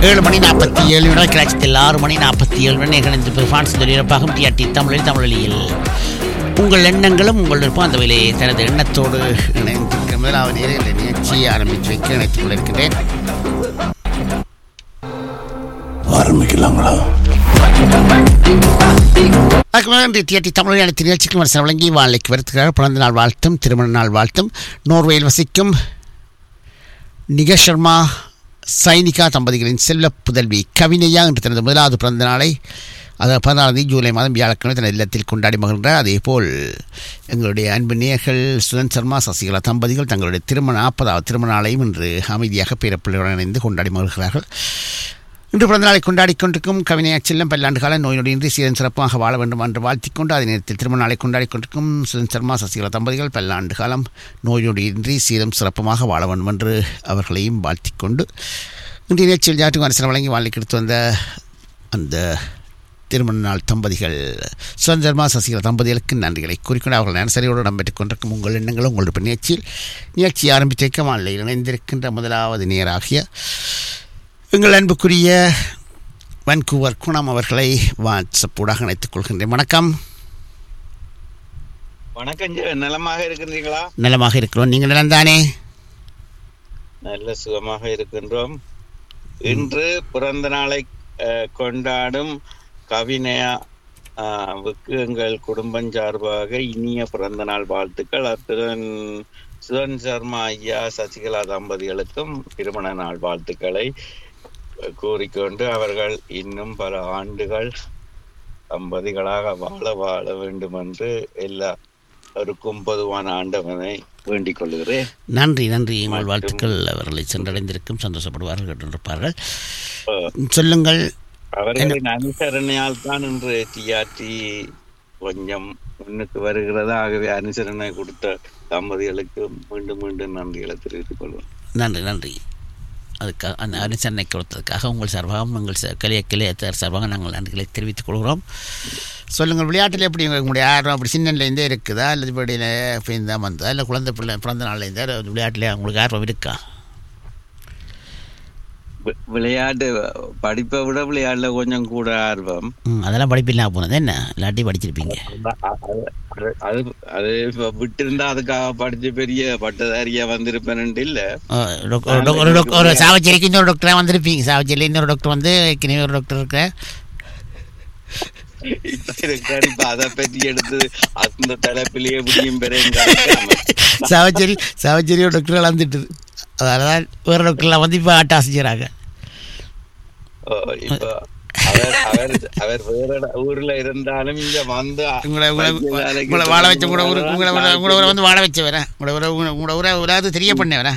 ஏழு மணி நாற்பத்தி ஏழு நிமிடம் கிராட்சத்தில் ஆறு மணி நாற்பத்தி ஏழு மணி இணைந்து பிரான்ஸ் தொழிலப்பாகும் டிஆர்டி தமிழில் தமிழொலியில் உங்கள் எண்ணங்களும் உங்கள் விருப்பம் அந்த வேலையை தனது எண்ணத்தோடு இணைந்திருக்க முதலாவது நேரம் இந்த நிகழ்ச்சியை ஆரம்பித்து வைக்க இணைத்துக் கொண்டிருக்கிறேன் ஆரம்பிக்கலாங்களா அதுக்கு டிஆர்டி தமிழ் அனைத்து நிகழ்ச்சிக்கும் வரிசை வழங்கி வாழ்க்கைக்கு வருத்துகிறார் பிறந்த நாள் வாழ்த்தும் திருமண நாள் வாழ்த்தும் நோர்வேயில் வசிக்கும் நிக சர்மா சைனிகா தம்பதிகளின் செல்வ புதல்வி கவினையா என்று தனது முதலாவது பிறந்த நாளை அதாவது பதினாறாம் தேதி ஜூலை மாதம் வியாழக்கிழமை தனது இல்லத்தில் கொண்டாடி மகிழ்கிறார் அதேபோல் எங்களுடைய அன்பு நேயர்கள் சுதன் சர்மா சசிகலா தம்பதிகள் தங்களுடைய திருமண நாற்பதாவது திருமண நாளையும் இன்று அமைதியாக பிறப்பிள்ளையுடன் இணைந்து கொண்டாடி மகிழ்கிறார்கள் இன்று பிறந்த நாளை கொண்டாடி கொண்டிருக்கும் கவிஞர் செல்லம் பல்லாண்டு கால நோய் நொடியின்றி சீரன் சிறப்பாக வாழ வேண்டும் என்று வாழ்த்திக் கொண்டு அதே நேரத்தில் திருமண நாளை கொண்டாடி கொண்டிருக்கும் சுதன் சர்மா சசிகலா தம்பதிகள் பல்லாண்டு காலம் நோய் நொடியின்றி சீரம் சிறப்புமாக வாழ வேண்டும் என்று அவர்களையும் வாழ்த்திக் கொண்டு இன்றைய நிகழ்ச்சியில் ஜாட்டுக்கு அரசு வழங்கி வாழ்க்கை எடுத்து வந்த அந்த திருமண நாள் தம்பதிகள் சுதன் சர்மா சசிகலா தம்பதிகளுக்கு நன்றிகளை கூறிக்கொண்டு அவர்கள் நர்சரியோடு இடம்பெற்றுக் கொண்டிருக்கும் உங்கள் எண்ணங்களும் உங்களுடைய நிகழ்ச்சியில் நிகழ்ச்சி ஆரம்பித்து வைக்க மாநிலையில் இணைந்திருக்கின்ற முதலாவது நேராகிய எங்கள் அன்புக்குரிய வன்கூவர் குணம் அவர்களை வாட்ஸ்அப் ஊடாக இணைத்துக் கொள்கின்றேன் வணக்கம் வணக்கம் ஜெ நலமாக இருக்கின்றீங்களா நலமாக இருக்கிறோம் நீங்கள் நலந்தானே நல்ல சுகமாக இருக்கின்றோம் இன்று பிறந்த நாளை அஹ், கொண்டாடும் கவினயா அஹ், வுக்கு எங்கள் குடும்பம் சார்பாக இனிய பிறந்த நாள் வாழ்த்துக்கள் அத்துடன் சுதன் சர்மா ஐயா சசிகலா தம்பதிகளுக்கும் திருமண நாள் வாழ்த்துக்களை அஹ், கூறிக்கொண்டு அவர்கள் இன்னும் பல ஆண்டுகள் தம்பதிகளாக வாழ வாழ வேண்டும் என்று எல்லா அவருக்கும் பொதுவான ஆண்டவனை வேண்டிக் கொள்கிறேன் நன்றி நன்றி உங்கள் மற்றும்- வாழ்த்துக்கள் அவர்களை சென்றடைந்திருக்கும் சந்தோஷப்படுவார்கள் என்றிருப்பார்கள் அஹ், சொல்லுங்கள் அவர்களின் அனுசரணையால் தான் இன்று டிஆர்டி கொஞ்சம் முன்னுக்கு வருகிறது ஆகவே அனுசரணை கொடுத்த தம்பதிகளுக்கு மீண்டும் மீண்டும் நன்றிகளை தெரிவித்துக் கொள்வோம் நன்றி நன்றி அதுக்காக அந்த அனுசரணை கொடுத்ததுக்காக உங்கள் சார்பாகவும் உங்கள் ச- கிளைய கிளையத்தார் சார்பாக நாங்கள் நன்றிகளை தெரிவித்துக் கொள்கிறோம் சொல்லுங்கள் விளையாட்டில் எப்படி உங்களுடைய ஆர்வம் அப்படி சின்னலேருந்தே இருக்குதா அல்லது இப்படியில் இப்போ தான் வந்ததா இல்லை குழந்தை பிள்ளை பிறந்த நாள்லேருந்தே விளையாட்டில் உங்களுக்கு ஆர்வம் இருக்கா வி- விளையாட்டு படிப்பை விட விளையாட்டுல கொஞ்சம் கூட ஆர்வம் ம் அதெல்லாம் படிப்பில்லாம் போனது என்ன இல்லாட்டி படிச்சிருப்பீங்க அது- அது- அது அது இப்ப விட்டிருந்தா அதுக்காக படிச்சு பெரிய பட்டதாரியா வந்திருப்பேன் இல்ல ஆ, டாக்- ஒரு டாக்- ஒரு டாக்- ஒரு சாவச்சேரிக்கு இன்னொரு டாக்டராக வந்திருப்பீங்க சாவச்சேரியில் இன்னொரு டாக்டர் வந்து ஏற்கனவே ஒரு டாக்டர் இருக்க இப்ப இருக்காரு இப்ப அதை பற்றி எடுத்து அந்த தலைப்பிலேயே முடியும் பெறேன் சாவச்சேரி சாவச்சேரி ஒரு டாக்டர் வளர்ந்துட்டுது அதனால தான் வேறு டாக்டர்லாம் வந்து இப்போ ஆட்டாசு செய்கிறாங்க ஓ, இப்ப அவர் அவர் அவர் வேற இட- ஊர்ல இருந்தாலும் இங்க வந்து உங்களை உங்களை வைத்திய வேலைக்கு உங்களை வாழ வச்ச கூட ஊருக்கு உங்களை உங்களை உங்களை ஊரை வந்து வாழ வச்ச வரேன் உங்களை ஊரை உங்களை ஊரை ஊராவது தெரிய பண்ண வரேன்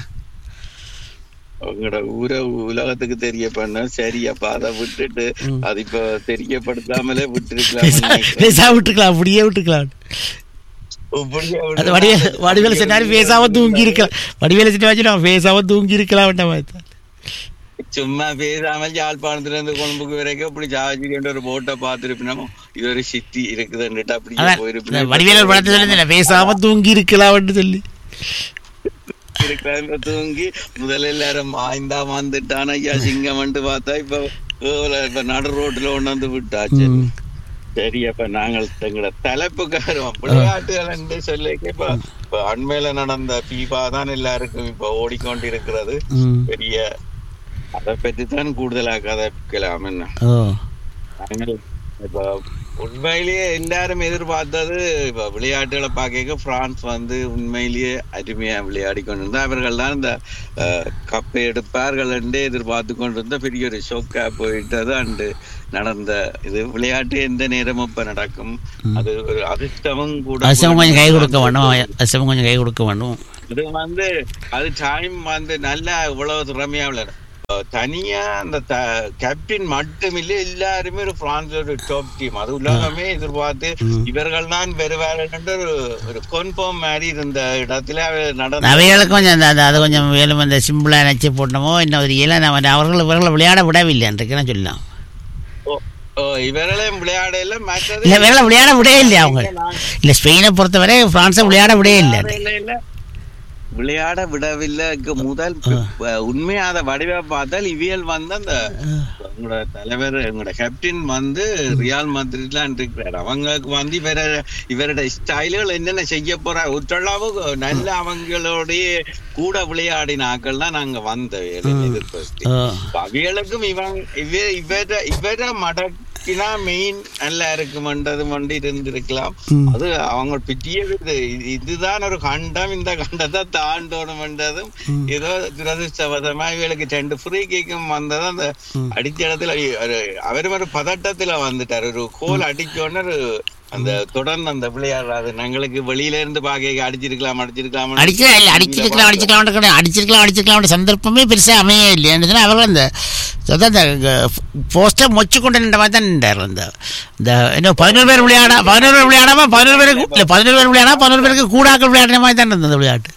உங்களோட ஊரை உலகத்துக்கு தெரிய பண்ண சரி அப்ப அதை விட்டுட்டு அது இப்ப தெரியப்படுத்தாமலே விட்டுருக்கலாம் பேசா விட்டுக்கலாம் அப்படியே விட்டுக்கலாம் அது வடிவேல வடிவேல சொன்னாரு பேசாம தூங்கி இருக்கலாம் வடிவேல சின்ன வச்சு நான் பேசாம தூங்கி இருக்கலாம் மாதிரி சும்மா பேசாமல் யாழ்ப்பாணத்துல இருந்து கொழும்புக்கு வரைக்கும் இப்படி சாவச்சிட்டு ஒரு போட்டை பார்த்திருப்பினோம் இது ஒரு சிட்டி இருக்குதுன்னுட்டு அப்படியே அதான் போயிருப்பினோம் வடிவேல ஒரு படத்தை சொல்லி பேசாம தூங்கி இருக்கலாம்னு சொல்லி இருக்கிறாங்க தூங்கி முதல்ல எல்லாரும் ஆய்ந்தா வந்துட்டான் ஐயா சிங்கம் வந்து பார்த்தா இப்ப ஏவல இப்ப நடு ரோட்ல கொண்டு வந்து விட்டாச்சு ம். சரி அப்ப நாங்கள் எங்களோட தலைப்புக்காரம் விளையாட்டுகள் என்று சொல்லி இப்ப இப்ப அண்மையில நடந்த பீபா தான் எல்லாருக்கும் இப்ப ஓடிக்கொண்டிருக்கிறது ம். பெரிய அதை பற்றி தான் கூடுதலாக கதைக்கலாம் என்ன ஓ நாங்கள் இப்ப உண்மையிலேயே எல்லாரும் எதிர்பார்த்தது இப்ப விளையாட்டுகளை பார்க்க பிரான்ஸ் வந்து உண்மையிலேயே அருமையா விளையாடி கொண்டிருந்தா அவர்கள் தான் இந்த அஹ், கப்பை எடுப்பார்கள் என்று எதிர்பார்த்து கொண்டிருந்த பெரிய ஒரு ஷோக்கா போயிட்டது அண்டு நடந்த இது விளையாட்டு எந்த நேரமும் இப்ப நடக்கும் அது ஒரு அதிர்ஷ்டமும் கூட அசம் கொஞ்சம் கை கொடுக்க வேணும் அசம் கொஞ்சம் கை கொடுக்க வேணும் இது வந்து அது டைம் வந்து நல்லா இவ்வளவு திறமையா விளையாடும் அஹ் தனியா அந்த கேப்டன் மட்டும் இல்ல எல்லாருமே ஒரு பிரான்ஸோட டாப் டீம் அது உலகமே எதிர்பார்த்து இவர்கள் தான் வருவார்கள் என்று ஒரு ஒரு கன்ஃபார்ம் மாதிரி இருந்த இடத்துல நடந்த அவைகளுக்கு கொஞ்சம் அந்த அந்த- அது கொஞ்சம் வேலும் அந்த சிம்பிளாக நினச்சி போட்டோமோ இன்னும் ஒரு இலை நம்ம அவர்கள் இவர்களை விளையாட விடவில்லை என்றைக்கு நான் சொல்லலாம் ஓ, ஓ, இவர்களையும் விளையாடல மற்றது இல்லை இவர்களை விளையாட விடவே இல்லை அவங்க இல்லை ஸ்பெயினை பொறுத்தவரை பிரான்ஸை விளையாட விடவே இல்லை இல்ல, இல்ல. விளையாட விடவில்லை இங்க முதல் அஹ், உண்மையாத வடிவா பார்த்தால் இவியல் வந்து அந்த உங்களோட தலைவர் எங்களோட கேப்டன் வந்து ரியால் மத்ரிட்லாம் இருக்கிறார் அவங்களுக்கு வந்து இவர இவரோட ஸ்டைல்கள் என்னென்ன செய்ய போறா ஒற்றளவு நல்ல அவங்களுடைய கூட விளையாடின ஆக்கள் தான் நாங்க வந்த எதிர்பார்த்து ஆ. அவியலுக்கும் இவன் இவ இவர இவர மடக்கினா மெயின் நல்லா இருக்குமென்றது கொண்டு இருந்திருக்கலாம் ம். அது அவங்க பிட்டிய இது இது- இதுதான் ஒரு கண்டம் இந்த கண்டத்தை தாண்டணும்ன்றதும் ஏதோ துரதிருஷ்டவசமா இவளுக்கு ரெண்டு ஃப்ரீ கேக்கும் வந்ததும் அந்த அடிச்ச இடத்துல ஒரு- அவரும் ஒரு பதட்டத்துல வந்துட்டார் ஒரு கோல் அடிச்சோன்னு ஒரு அந்த தொடர்ந்து அந்த விளையாடுறாரு எங்களுக்கு வெளியில இருந்து பாக்க அடிச்சிருக்கலாம் அடிச்சிருக்கலாம் அடிக்கலாம் இல்லை அடிச்சிருக்கலாம் அடிச்சிருக்கலாம் கிடையாது அடிச்சிருக்கலாம் அடிச்சிருக்கலாம் சந்தர்ப்பமே பெருசாக அமைய இல்லைன்னு சொன்னா அவர்கள் அந்த அதான் அந்த போஸ்டர் மொச்சு கொண்டு நின்ற மாதிரி தான் நின்றார் அந்த இந்த என்ன பதினோரு பேர் விளையாடா பதினோரு பேர் விளையாடாம பதினோரு பேருக்கு இல்லை பதினோரு பேர் விளையாடா பதினோரு பேருக்கு கூடாக்கள் விளையாடுற மாதிரி தான் இருந்தது அந்த விளையாட்டு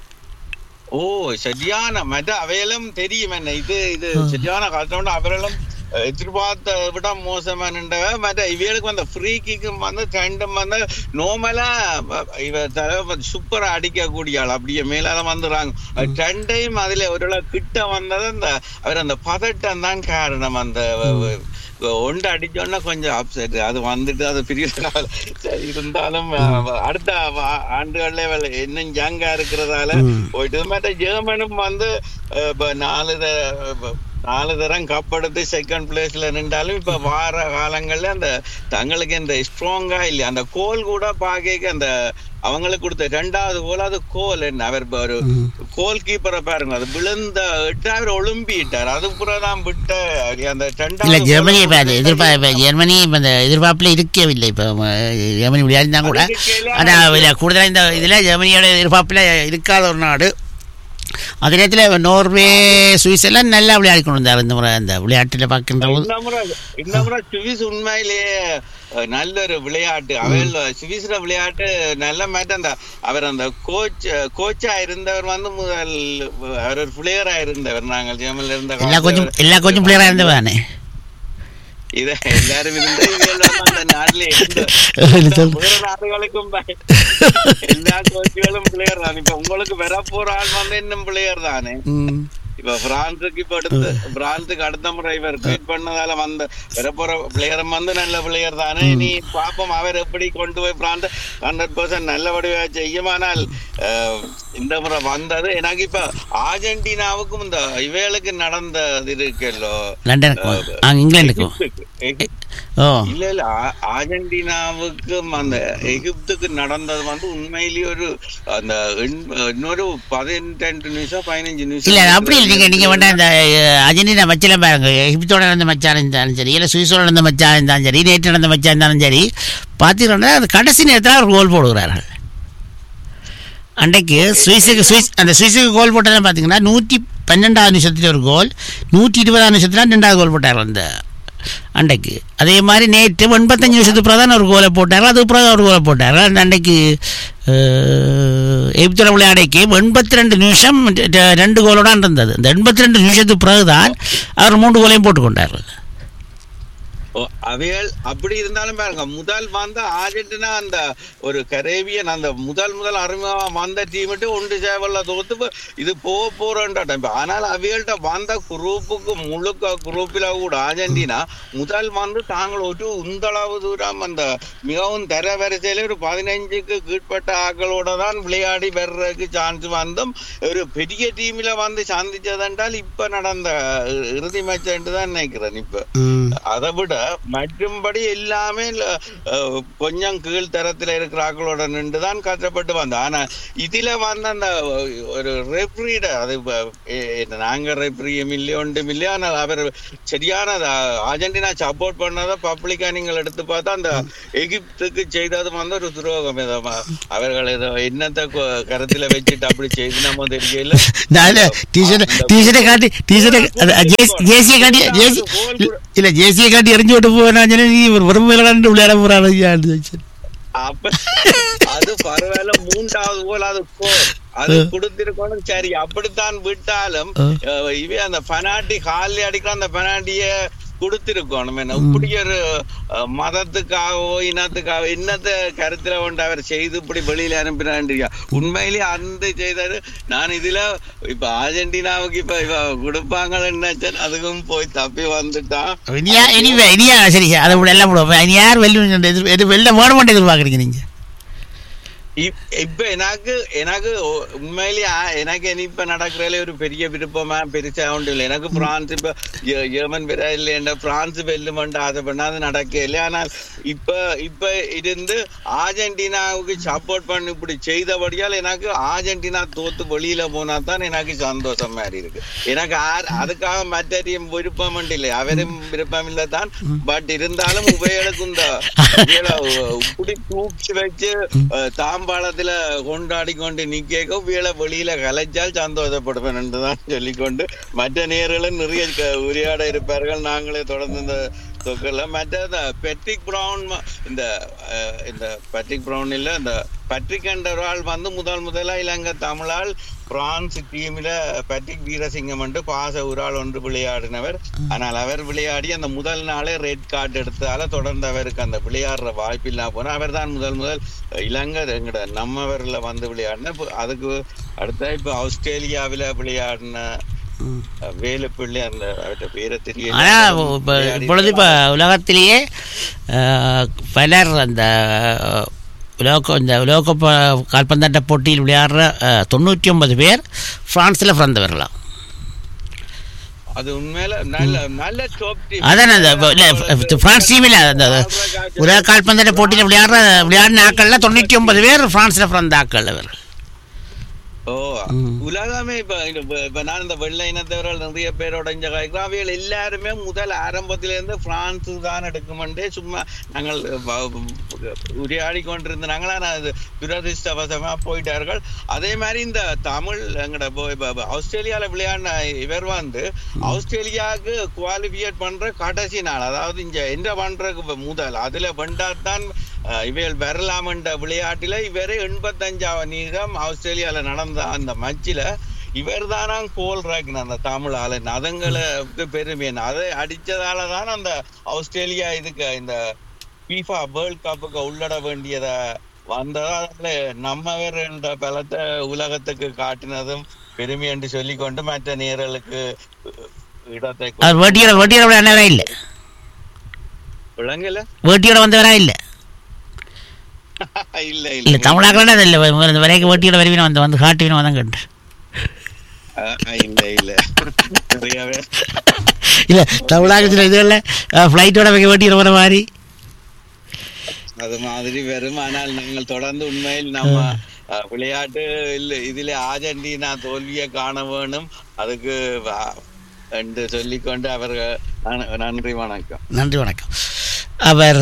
ஓ சரியான மற்ற அவையெல்லாம் தெரியும் என்ன இது இது சரியான காரணம் அவரெல்லாம் எதிர்பார்த்த விட மோசமா நின்றவ மற்ற இவளுக்கு அந்த ஃப்ரீ கிக்கும் வந்து ரெண்டும் வந்து நோமலா இவ சூப்பரா அடிக்கக்கூடிய ஆள் அப்படியே மேலால வந்துடுறாங்க ரெண்டையும் அதுல ஒரு கிட்ட வந்தது அந்த அவர் அந்த பதட்டம் தான் காரணம் அந்த ஒன்று அடிச்சோன்னா கொஞ்சம் அப்செட் அது வந்துட்டு அது பெரிய கவலை. சரி, இருந்தாலும் அஹ், அடுத்த வா- ஆண்டுகள்ல இவள் இன்னும் யங்கா இருக்கிறதால போயிட்டு மற்ற ஜெர்மனும் வந்து அஹ், இப்ப நாலு த- இப்ப நாலு தரம் கப் எடுத்து செகண்ட் பிளேஸ்ல நின்றாலும் இப்ப வார காலங்கள்ல அந்த தங்களுக்கு இந்த ஸ்ட்ராங்கா இல்லையா அந்த கோல் கூட பாக்க அந்த அவங்களுக்கு கொடுத்த ரெண்டாவது கோல் அது கோல் என்ன அவர் இப்ப ஒரு கோல் கீப்பரை பாருங்க அது விழுந்த இட்டு அவர் ஒழும்பிட்டார் அது புறம் தான் விட்ட அந்த இல்லை ரெண்டாவது ஜெர்மனி இப்போ அது goal எதிர்பா இப்போ ஜெர்மனி இப்போ இந்த எதிர்பார்ப்பில் இருக்கவில்லை இப்போ ஜெர்மனி விளையாடினா கூட ஆனால் கூடுதலாக இந்த இதில் ஜெர்மனியோட எதிர்பார்ப்பில் இருக்காத ஒரு நாடு அதே நேரத்தில் நோர்வே சுவிஸ் எல்லாம் நல்லா விளையாடி கொண்டு வந்தார் இந்த முறை அந்த விளையாட்டில் பார்க்கின்ற போது இந்த முறை இந்த முறை சுவிஸ் உண்மையிலேயே அஹ், நல்ல ஒரு விளையாட்டு அவள் சுவிஸ்ல விளையாட்டு நல்ல மேட்ச் அந்த அவர் அந்த கோச் கோச்சா இருந்தவர் வந்து முதல் அவர் ஒரு பிளேயரா இருந்தவர் நாங்கள் ஜெர்மன்ல இருந்த எல்லா கொஞ்சம் எல்லா கொஞ்சம் பிளேயராக இருந்தவானே இத எல்லாரும் இருந்த இவங்க எல்லாம் அந்த நாட்டுல இருந்த இல்ல, சொல்லு. வேற நாடுகளுக்கும் பய- எல்லா கோச்சுகளும் பிளேயர் தான் இப்ப உங்களுக்கு வர போற ஆள் வந்து இன்னும் பிளேயர் தானே ம். இப்ப பிரான்ஸுக்கு இப்ப அடுத்து பிரான்ஸுக்கு அடுத்த முறை இவர் ட்வீட் பண்ணதால வந்த வரப்போற பிளேயரும் வந்து நல்ல பிளேயர் தானே நீ பாப்போம் அவர் எப்படி கொண்டு போய் பிரான்ஸ் ஹண்ட்ரட் பர்சன்ட் நல்லபடியா செய்யுமானால் அஹ், இந்த முறை வந்தது எனக்கு இப்ப அர்ஜென்டினாவுக்கும் இந்த இவைகளுக்கு நடந்தது இருக்குல்லோ லண்டனுக்கும் ஆ இங்கிலாந்துக்கும் எகிப்துக்கு. ஓ இல்ல இல்ல ஆ- அர்ஜென்டினாவுக்கும் அந்த எகிப்துக்கு நடந்தது வந்து உண்மையிலேயே ஒரு அந்த எண்- இன்னொரு பதினெட்டு நிமிஷம் பதினஞ்சு நிமிஷம் இல்லை அப்படி இல்லை நீங்கள் நீங்கள் வேண்டாம் இந்த அஹ், அர்ஜென்டினா மச்சில் பாருங்க எகிப்தோட நடந்த மச்சான் இருந்தாலும் சரி இல்லை சுவிஸோட நடந்த மச்சான் இருந்தாலும் சரி நேற்று நடந்த மச்சான் இருந்தாலும் சரி பார்த்தீங்கன்னா அது கடைசி நேரத்தில் அவர் கோல் போடுகிறார்கள் அன்றைக்கு சுவிஸுக்கு சுவிஸ் அந்த சுவிஸுக்கு கோல் போட்டதை பார்த்தீங்கன்னா நூற்றி பன்னெண்டாவது நிமிஷத்தில் ஒரு கோல் நூற்றி இருபதாம் நிமிஷத்தில் ரெண்டாவது கோல் போட்டார் அந்த அன்றைக்கு அதே மாதிரி நேற்று எண்பத்தஞ்சு நிமிஷத்துக்கு பிறகு தான் ஒரு கோலை போட்டார் அது பிறகு ஒரு கோலை போட்டார் அந்த அன்றைக்கு எகிப்தில் விளையாடைக்கு எண்பத்தி ரெண்டு நிமிஷம் ரெ- ரெண்டு கோலோட இருந்தது அந்த எண்பத்தி ரெண்டு நிமிஷத்துக்கு பிறகுதான் அவர் மூன்று கோலையும் போட்டுக்கொண்டார் ஓ, அவைகள் அப்படி இருந்தாலும் பாருங்க முதல் வந்த அர்ஜென்டினா அந்த ஒரு கரேபியன் அந்த முதல் முதல் அறிமுகமா வந்த டீமிட்டு ஒன்று சேவல்ல தோத்து போ- இது போக போறோன்ற ஆனால் அவைகள்ட்ட வந்த குரூப்புக்கு முழுக்க குரூப்பில கூட அர்ஜென்டினா முதல் வந்து தாங்கள் ஒரு உந்தளவு தூரம் அந்த மிகவும் தர வரிசையில ஒரு பதினஞ்சுக்கு கீழ்பட்ட ஆக்களோட தான் விளையாடி வர்றதுக்கு சான்ஸ் வந்தும் ஒரு பெரிய டீம்ல வந்து சந்திச்சதென்றால் இப்ப நடந்த இ- இறுதி மேட்ச் தான் நினைக்கிறேன் இப்ப அதை விட மற்றும்படி எல்லாமே ல- அஹ், கொஞ்சம் கீழ் தரத்துல இருக்கிற ஆக்களோட நின்று தான் கஷ்டப்பட்டு வந்தோம் ஆனா இதுல வந்து அந்த ஒரு ரெப்ரீட அது இப்ப, எ- எ- நாங்க ரெப்ரியும் இல்லையோ ஒன்றும் இல்லையோ ஆனால் அவர் சரியான அஹ், அர்ஜென்டினா சப்போர்ட் பண்ணதை பப்ளிக்கா நீங்கள் எடுத்து பார்த்தா அந்த எகிப்துக்கு செய்தது வந்து ஒரு துரோகம் ஏதோ ம- அவர்கள் ஏதோ என்னத்தை கொ- கருத்துல வச்சுட்டு அப்படி செய்து நம்ம தெரியல நான் டிஷர்ட் டிஷர்ட்டை காட்டி டிஷர்ட்டை ஜேசியை காட்டி ஜேசி இல்லை ஜேசியை காட்டி எரிஞ்சு விட்டு போவேன் நீ ஒரு வறுமை விளையாண்டு விளையாட போகிறான் அப்ப அது பரவாயில்ல மூன்றாவது போல் அது கோல் அது கொடுத்திருக்கணும் சரி அப்படித்தான் விட்டாலும் ஆ. அஹ், இவன் அந்த பெனால்டி காலில் அடிக்கிற அந்த பெனால்டிய கொடுத்திருக்கணும் என்ன இப்படி ஒரு அஹ், மதத்துக்காகவோ இனத்துக்காகவோ என்னத்த கருத்துல கொண்டு அவர் செய்து இப்படி வெளியில அனுப்பினாண்டியா உண்மையிலேயே அந்த செய்தாரு நான் இதுல இப்ப அர்ஜென்டினாவுக்கு இப்ப இவ கொடுப்பாங்கன்னு நினைச்சேன் அதுக்கும் போய் தப்பி வந்துட்டான் இனியா இனிவே இனியா சரி அதை விட எல்லாம் விடுவோம் இனி யார் வெல்லும் எதிர் எது வெல்ல வேணுமென்று எதிர்பார்க்குறீங்க நீங்க இப்- இப்ப எனக்கு எனக்கு ஒ- உண்மையிலேயே ஆ- எனக்கு இனி இப்ப நடக்கிறதுல ஒரு பெரிய விருப்பமா பெருசா உண்டு இல்லை எனக்கு பிரான்ஸ் இப்ப ஜெ- ஜெர்மன் பெரிய இல்லையா பிரான்ஸ் வெல்லுமென்று ஆசைப்பட்டா அது நடக்கல ஆனால் இப்ப இப்ப இருந்து அர்ஜென்டினாவுக்கு சப்போர்ட் பண்ணி இப்படி செய்தபடியால் எனக்கு அர்ஜென்டினா தோத்து வெளியில போனா தான் எனக்கு சந்தோஷம் மாதிரி இருக்கு எனக்கு ஆர்- அதுக்காக மற்றையும் விருப்பம் இல்லை அவரும் விருப்பம் இல்லை தான் பட் இருந்தாலும் உபயோகம் இந்த இவ்வளவு இப்படி தூக்கி வச்சு அஹ், தாம்பாளத்துல கொண்டாடி கொண்டு நிக்க வீழ வெளியில கலைச்சால் சந்தோஷப்படுவேன் என்று தான் சொல்லிக்கொண்டு மற்ற நேர்களும் நிறைய க- உரையாட இருப்பார்கள் நாங்களே தொடர்ந்து இந்த தொக்கல மற்ற இந்த பெட்ரிக் பிரவுன் ம- இந்த அஹ், இந்த பெட்ரிக் பிரவுன் இல்ல இந்த பட்ரிக் என்ற ஒரு ஆள் வந்து முதல் முதலா இலங்கை தமிழால் பிரான்ஸ் டீம்ல பட்ரிக் வீரசிங்கம் என்று பாச ஒரு ஆள் ஒன்று விளையாடினவர் ஆனால் அவர் விளையாடி அந்த முதல் நாளே ரெட் கார்டு எடுத்தால தொடர்ந்து அவருக்கு அந்த விளையாடுற வாய்ப்பு இல்லாம போனா அவர் தான் முதல் முதல் இலங்கை எங்கட நம்மவர்ல வந்து விளையாடின இப்ப அதுக்கு அடுத்த இப்ப ஆஸ்திரேலியாவில விளையாடின அஹ், வேலுப்பிள்ளை அந்த அவர்கிட்ட பேரை தெரியல ஆனால் இப்போ இப்பொழுது இப்போ உலகத்திலேயே அஹ், பலர் அந்த அஹ், உலக இந்த உலகக்கோப்பை கால்பந்தாட்ட போட்டியில் விளையாடுற அஹ், தொண்ணூற்றி ஒன்பது பேர் பிரான்ஸில் பிறந்தவர்களாம் அது உண்மையில நல்ல நல்ல top team. அதான் அந்த இப்போ இல்லை இப்போ பிரான்ஸ் டீமில் அந்த உலக கால்பந்தாட்ட போட்டியில் விளையாடுற விளையாடின ஆட்களில் தொண்ணூற்றி ஒன்பது பேர் பிரான்ஸில் பிறந்த ஆட்கள் அவர்கள் ஓ உலகமே இப்ப இந்த இப்ப- இப்ப நான் இந்த வெள்ளை இனத்தவர்கள் நிறைய பேரோட இங்க கேட்கிறோம் அவைகள் எல்லாருமே முதல் ஆரம்பத்துல இருந்து பிரான்ஸ் தான் எடுக்குமென்றே சும்மா நாங்கள் வ- உரையாடி கொண்டிருந்த நாங்கள் ஆனா அது துரதிருஷ்டவசமா போயிட்டார்கள் அதே மாதிரி இந்த தமிழ் எங்கட இப்போ இப்ப இப்ப ஆஸ்திரேலியால விளையாடின இவர் வந்து ஆஸ்திரேலியாவுக்கு குவாலிஃபிகேட் பண்ற கடைசி நாள் அதாவது இங்க என்ன பண்றதுக்கு முதல் அதுல வெண்டாத்தான் அஹ், இவைகள் வரலாம் என்ற விளையாட்டில இவரே எண்பத்தஞ்சாவது நீகம் ஆஸ்திரேலியால நடந்த அந்த மச்சில இவர் தானாம் கோல் ராக்கின அந்த தமிழ் ஆளன் அதுங்களுக்கு பெருமை அதை அடிச்சதால தான் அந்த ஆஸ்திரேலியா இதுக்கு இந்த FIFA வேர்ல்ட் கப்புக்கு உள்ளட வேண்டியத வந்ததால நம்ம என்ற பலத்தை உலகத்துக்கு காட்டினதும் பெருமை என்று சொல்லிக்கொண்டு மற்ற நேரலுக்கு இடத்தை அவர் வேட்டியோட வேட்டியோட விளையாடவே இல்லை விளங்கல வேட்டியோட வந்தவரா இல்லை இல்ல இல்லை இல்ல தமிழாக்களே அது இல்லை இந்த வரைக்கும் வேட்டியோட வருவின வந்து வந்து காட்டுவின தான் கேட்டு அஹ், இல்ல இல்ல நிறையவே இல்லை தமிழாக்கத்தில் இதுவில் ஃப்ளைட்டோட வேட்டியோட வர மாதிரி அது மாதிரி வரும் ஆனால் நாங்கள் தொடர்ந்து உண்மையில் நம்ம அஹ், விளையாட்டு இல்ல இதுல அர்ஜென்டினா தோல்வியை காண வேணும் அதுக்கு வ- என்று சொல்லிக்கொண்டு அவர்கள் நன்- நன்றி வணக்கம் நன்றி வணக்கம் அவர்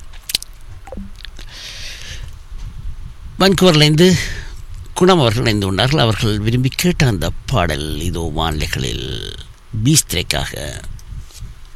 வன்கூவர்லேருந்து குணம் அவர்கள் இணைந்து கொண்டார்கள் அவர்கள் விரும்பி கேட்ட அந்த பாடல் இதோ வானிலைகளில் பீஸ்திரைக்காக